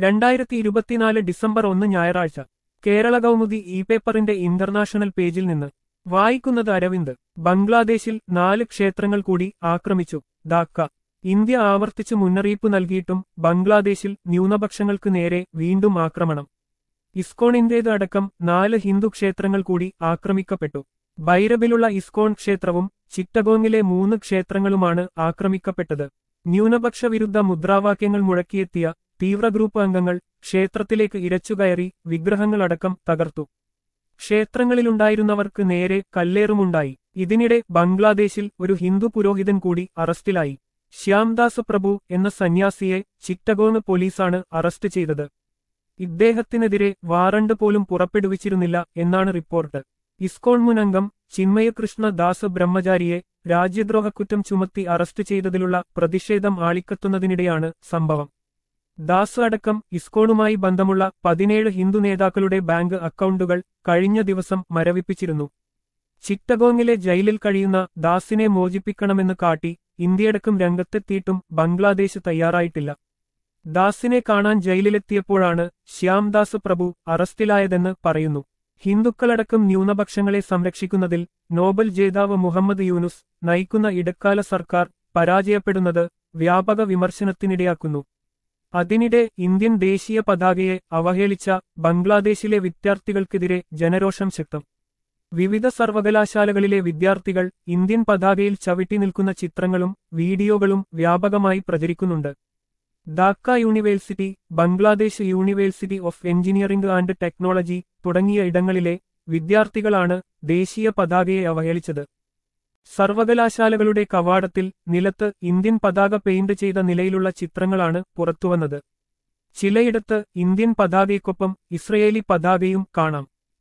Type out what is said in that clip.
രണ്ടായിരത്തി ഇരുപത്തിനാല് ഡിസംബർ ഒന്ന് ഞായറാഴ്ച കേരള കൗമുദി ഇ പേപ്പറിന്റെ ഇന്റർനാഷണൽ പേജിൽ നിന്ന് വായിക്കുന്നത് അരവിന്ദ് ബംഗ്ലാദേശിൽ നാല് ക്ഷേത്രങ്ങൾ കൂടി ആക്രമിച്ചു ധാക്ക ഇന്ത്യ ആവർത്തിച്ച് മുന്നറിയിപ്പ് നൽകിയിട്ടും ബംഗ്ലാദേശിൽ ന്യൂനപക്ഷങ്ങൾക്ക് നേരെ വീണ്ടും ആക്രമണം ഇസ്കോണിന്റേത് അടക്കം നാല് ഹിന്ദു ക്ഷേത്രങ്ങൾ കൂടി ആക്രമിക്കപ്പെട്ടു ബൈരബിലുള്ള ഇസ്കോൺ ക്ഷേത്രവും ചിറ്റഗോങ്ങിലെ മൂന്ന് ക്ഷേത്രങ്ങളുമാണ് ആക്രമിക്കപ്പെട്ടത് ന്യൂനപക്ഷ വിരുദ്ധ മുദ്രാവാക്യങ്ങൾ മുഴക്കിയെത്തിയ തീവ്ര ഗ്രൂപ്പ് അംഗങ്ങൾ ക്ഷേത്രത്തിലേക്ക് ഇരച്ചുകയറി വിഗ്രഹങ്ങളടക്കം തകർത്തു ക്ഷേത്രങ്ങളിലുണ്ടായിരുന്നവർക്ക് നേരെ കല്ലേറുമുണ്ടായി ഇതിനിടെ ബംഗ്ലാദേശിൽ ഒരു ഹിന്ദു പുരോഹിതൻ കൂടി അറസ്റ്റിലായി ശ്യാംദാസ് പ്രഭു എന്ന സന്യാസിയെ ചിറ്റഗോങ് പോലീസാണ് അറസ്റ്റ് ചെയ്തത് ഇദ്ദേഹത്തിനെതിരെ വാറണ്ട് പോലും പുറപ്പെടുവിച്ചിരുന്നില്ല എന്നാണ് റിപ്പോർട്ട് ഇസ്കോൺ മുൻ അംഗം ചിന്മയകൃഷ്ണ ദാസ് ബ്രഹ്മചാരിയെ രാജ്യദ്രോഹക്കുറ്റം ചുമത്തി അറസ്റ്റ് ചെയ്തതിലുള്ള പ്രതിഷേധം ആളിക്കത്തുന്നതിനിടെയാണ് സംഭവം ദാസ് അടക്കം ഇസ്കോണുമായി ബന്ധമുള്ള പതിനേഴ് ഹിന്ദു നേതാക്കളുടെ ബാങ്ക് അക്കൗണ്ടുകൾ കഴിഞ്ഞ ദിവസം മരവിപ്പിച്ചിരുന്നു ചിറ്റഗോങ്ങിലെ ജയിലിൽ കഴിയുന്ന ദാസിനെ മോചിപ്പിക്കണമെന്ന് കാട്ടി ഇന്ത്യയടക്കം രംഗത്തെത്തിയിട്ടും ബംഗ്ലാദേശ് തയ്യാറായിട്ടില്ല ദാസിനെ കാണാൻ ജയിലിലെത്തിയപ്പോഴാണ് ശ്യാംദാസ് പ്രഭു അറസ്റ്റിലായതെന്ന് പറയുന്നു ഹിന്ദുക്കളടക്കം ന്യൂനപക്ഷങ്ങളെ സംരക്ഷിക്കുന്നതിൽ നോബൽ ജേതാവ് മുഹമ്മദ് യൂനുസ് നയിക്കുന്ന ഇടക്കാല സർക്കാർ പരാജയപ്പെടുന്നത് വ്യാപക വിമർശനത്തിനിടയാക്കുന്നു അതിനിടെ ഇന്ത്യൻ ദേശീയ പതാകയെ അവഹേളിച്ച ബംഗ്ലാദേശിലെ വിദ്യാർത്ഥികൾക്കെതിരെ ജനരോഷം ശക്തം വിവിധ സർവകലാശാലകളിലെ വിദ്യാർത്ഥികൾ ഇന്ത്യൻ പതാകയിൽ ചവിട്ടി നിൽക്കുന്ന ചിത്രങ്ങളും വീഡിയോകളും വ്യാപകമായി പ്രചരിക്കുന്നുണ്ട് Dhaka university Bangladesh university of engineering and technology തുടങ്ങിയ ഇടങ്ങളിലെ വിദ്യാർത്ഥികളാണ് ദേശീയ പതാകയെ അവഹേളിച്ചത് സർവകലാശാലകളുടെ കവാടത്തിൽ നിലത്ത് ഇന്ത്യൻ പതാക പെയിന്റ് ചെയ്ത നിലയിലുള്ള ചിത്രങ്ങളാണ് പുറത്തുവന്നത് ചിലയിടത്ത് ഇന്ത്യൻ പതാകയ്ക്കൊപ്പം ഇസ്രയേലി പതാകയും കാണാം